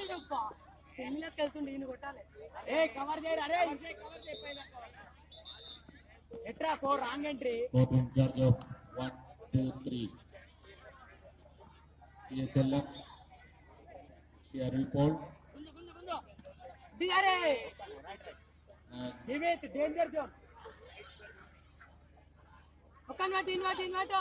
పెళ్లిలోకి వెళ్తుండే ఈయన కొట్టాలి ఏ కవర్ చేయరు అరే ఎట్రా four wrong entry Both in charge of one, two, three. PHLM. Sherry Paul దిగారే and జీవిత్ డేంజర్ జోన్ ఒక్క ఇన్వాట్ ఇన్వాట్ ఇన్వాట్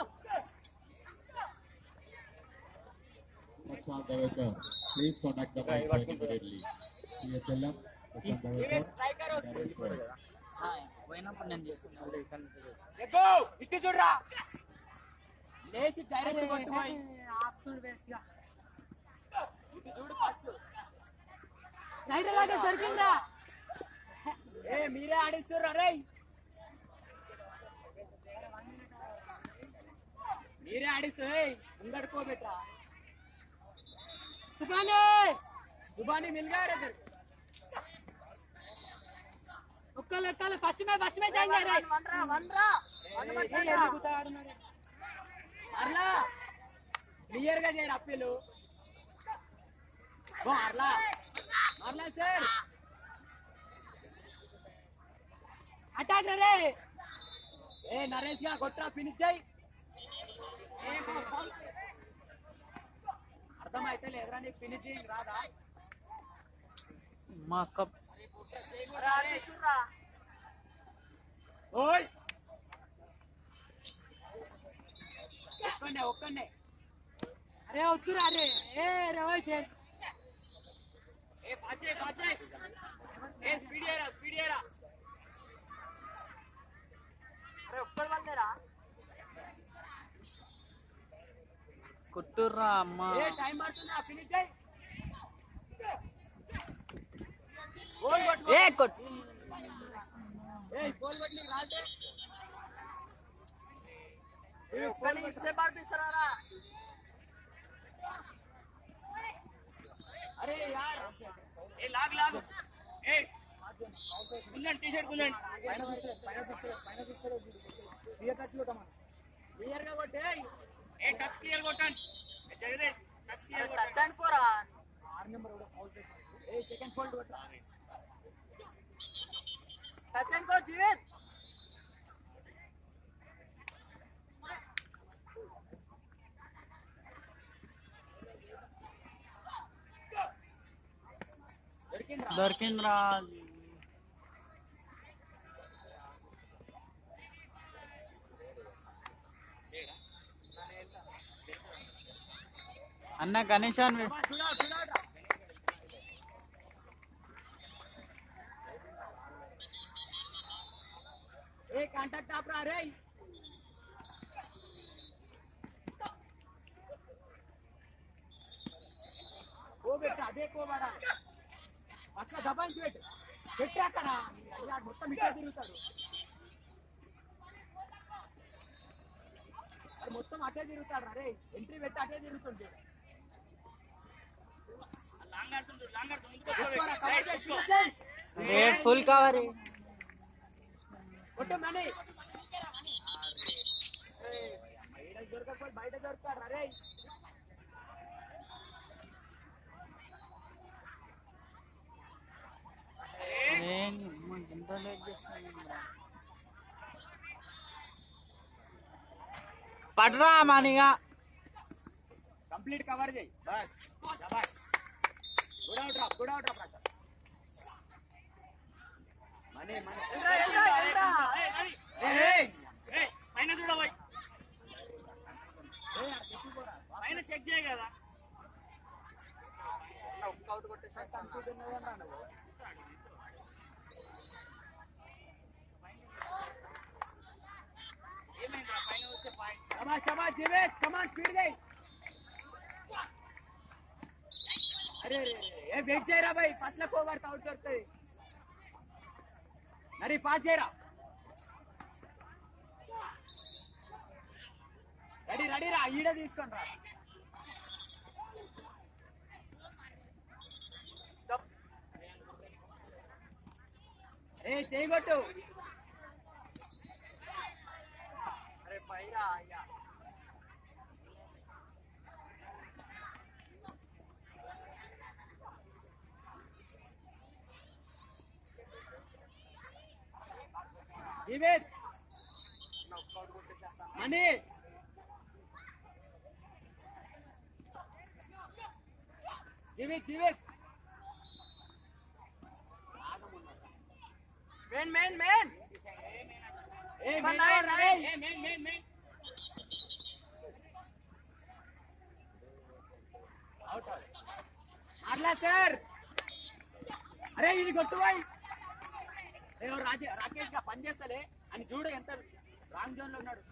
Prashant Davekar. Please contact the mic immediately. PHLM. Prashant Davekar. Sherry Paul. పోయినప్పుడు నేను చేసుకున్నాను ఎగ్గో ఇట్టి చూడరా లేచి డైరెక్ట్ కొట్టుపోయి ఆపుతుండు వేస్ట్ గా ఇటు చూడు ఫస్ట్ రైట్ అలాగే దొరికిందా ఏ మీరే ఆడిస్తుర్రు అరే మీరే ఆడిస్తు ముంగడుకోబెట్రా సుఖానే సుబాని మిల్గా రే తెరు. ఒక్కళ్ళు ఒక్కళ్ళు ఫస్ట్ మ్యాచ్ ఫస్ట్ మ్యాచ్ అయింది రే అర్లా క్లియర్ గా చేయరు అప్పీలు ఓ అర్లా అర్లా సార్ అటాక్ రే ఏ నరేష్ గా కొట్రా ఫినిష్ చేయి అర్థమైతే లేదురా నీకు ఫినిషింగ్ రాదా మా అక్క ఓయ్ ఒక్కనే ఒక్కనే అరే వద్దురా రే ఏ రే ఓయ్ తే ఏ పాచే పాచే ఏ స్పీడ్ ఏరా స్పీడ్ ఏరా కొట్టుర్రా అమ్మ ఏ టైం పడుతుందా ఫినిష్ చేయి గోల్ కొట్టు ఏ కొట్ ఏ గోల్ కొట్టి నీకు రాదే అరే యార్ ఏ లాగ్ లాగ్ ఏ కుల్లండి టీ షర్ట్ కుల్లండి పైన చూస్తే పైన చూస్తే పైన చూస్తే క్లియర్ టచ్ కొట్టమా క్లియర్ గా కొట్టే ఏ టచ్ క్లియర్ కొట్టండి ఏ జగదీష్ టచ్ క్లియర్ టచ్ అనుకోరా ఆరు నెంబర్ కూడా ఫౌల్ చేస్తాడు ఏ సెకండ్ ఫోల్డ్ కొట్టరా టచ్ అనుకో జీవిత్ దొరికిందా దొరికిందిరా అన్న గణేశాన్ చూడాలి చూడాలి ఏ కాంటాక్ట్ ఆపరా రే ఓ పెట్టు అదే కోవాడా అసలు దబాయించి పెట్టు పెట్టి అక్కడ అయ్యా మొత్తం ఇట్లా తిరుగుతాడు అది మొత్తం అటే తిరుగుతాడు రే ఎంట్రీ పెట్టి అటే తిరుగుతుంది ఎక్కువరా, cover చేసి చూసేయ్. ఏ ఫుల్ కవర్ కొట్టు మనీ బయట దొరకకపోయి బయట దొరుకుతాడు అరే ఏం ఇంత లేట్ చేస్తున్నా పడరా మనీగా కంప్లీట్ కవర్ చేయి బస్ శబాష్ good out drop good out drop Raja Mani Mani పైన చూడబోయ్ పైన చెక్ చేయ కదా శబాష్ శబాష్ జీవేష్ కమాన్ స్పీడ్ చేయి అరే అరే అరే, ఏ వెయిట్ చేయరా బాయ్ ఫస్ట్ లో కోవర్త అవుట్ దొరుకుతుంది మరి ఫాస్ట్ చేయరా రెడీ రెడీ రా ఈడ తీసుకోండి రా ఏ చేయగొట్టు అరే పైరా అయ్యా Jeevith Mani Jeevith Jeevith main main main ఏ మన మెయిన్ ఎవరు రా, మెయిన్. ఏ మెయిన్ మెయిన్ మెయిన్ అవుట్ అట్లా సార్ అరే ఇది కొట్టుబాయ్ ఏమో రాజే రాకేష్ గా పని చేస్తలే అని చూడు ఎంత రాంగ్ జోన్ లో ఉన్నాడు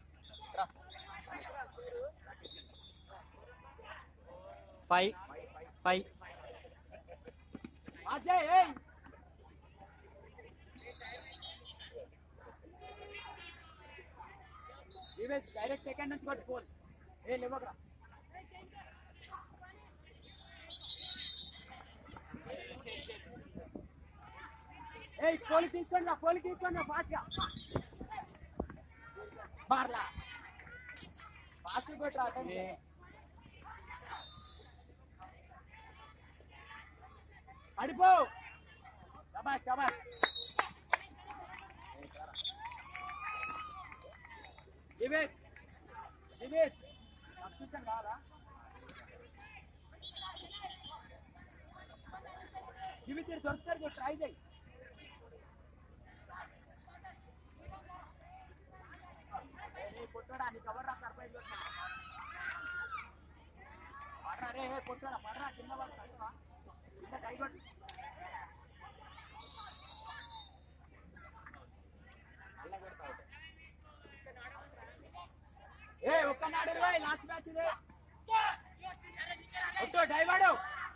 ఫైవ్ ఫైవ్ అజయ్ ఏయ్ జీవేష్ డైరెక్ట్ సెకండ్ నుంచి కొట్టు ఫోన్ ఏ లేవకరా ఏయ్ కోలి తీసుకోండి రా కోలి తీసుకోండి రా ఫాస్ట్ గా మార్లా ఫాస్ట్ కొట్టురా అటెండ్ పడిపో శబాష్ శబాష్ వివేక్ వివేక్ సబ్స్టిట్యూషన్ కావాలా వివేక్ ఇక్కడ దొరుకుతారు ఇక్కడ ట్రై చేయి కొట్టాడా నీకు ఎవరు రా సర్ప్రైజ్ పడరా రే కొట్టాడా పడరా కింద పడరా కింద కై కొట్టు ఏ ఒక్కనాడు ఇరవై లాస్ట్ మ్యాచ్ ఇది ఒట్టు డైవాడు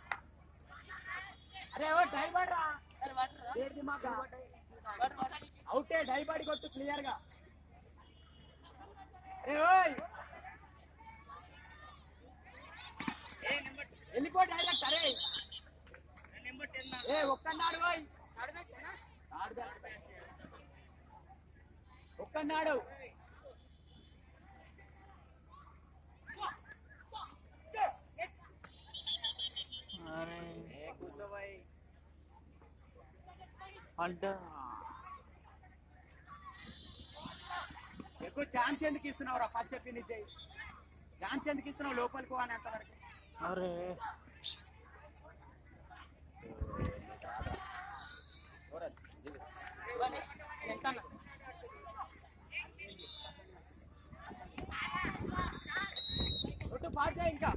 అరే ఓ డైవాడ్ రా ఏడు దిమాగ్ అవుటే డైవాడి కొట్టు క్లియర్ గా అరే ఓయ్ వెళ్ళిపో డైరెక్ట్ అరే ఏ ఒక్కనాడు ఓయ్ ఆడు బ్యాచ్. ఒక్కనాడు అరే ఏ కూసోబోయ్ అంటే ఎక్కువ ఛాన్స్ ఎందుకు ఇస్తున్నావు రా ఫస్ట్ ఫినిష్ చేయి ఛాన్స్ ఎందుకు ఇస్తున్నావు లోపలికి అని అంతవరకు అరే ఒట్టు పాస్ చేయి ఇంకా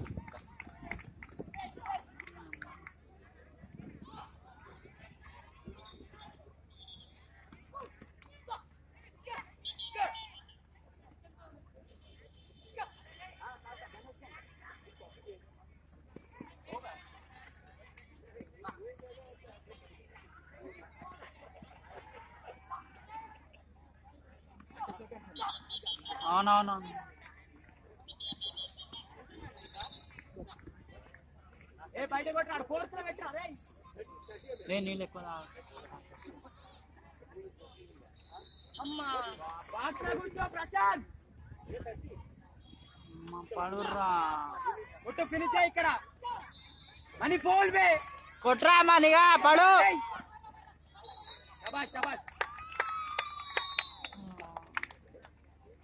అవునవునవును ఏ బయట కొట్టాడు ఫోర్త్ లో పెట్టా రే నేను నీళ్ళు ఎక్కువ తాగను. అమ్మా బాక్స్ లో కూర్చో ప్రశాంత్ అమ్మ, పడుర్రా ఒట్టు ఫినిష్ చేయి ఇక్కడ మనీ ఫోల్ బే కొట్రా మనీగా పడు శబాష్ శబాష్